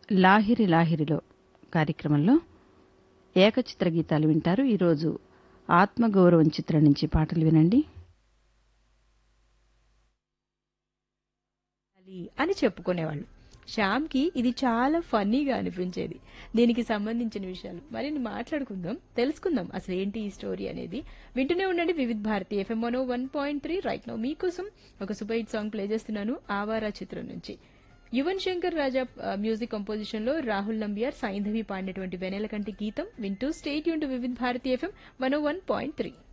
లాహిరి లాహిరిలో కార్యక్రమంలో ఏకచిత్ర గీతాలు వింటారు ఈరోజు ఆత్మగౌరవం చిత్రం నుంచి పాటలు వినండి చేయాలి అని చెప్పుకునేవాళ్ళు శ్యామ్కి ఇది చాలా ఫన్నీగా అనిపించేది దీనికి సంబంధించిన విషయాలు మరి మాట్లాడుకుందాం తెలుసుకుందాం అసలు ఏంటి ఈ స్టోరీ అనేది వింటూనే ఉండండి Vividh Bharati FM one one point three right now మీకోసం ఒక సూపర్ హిట్ సాంగ్ ప్లే చేస్తున్నాను ఆవారా చిత్రం నుంచి యువన్ శంకర్ రాజా ఆ, మ్యూజిక్ కంపోజిషన్ లో రాహుల్ నంబియార్ సైంధవి పాడినటువంటి వెనెలకంటి గీతం వింటూ స్టేట్ యూన్ to Vividh Bharati FM one one point three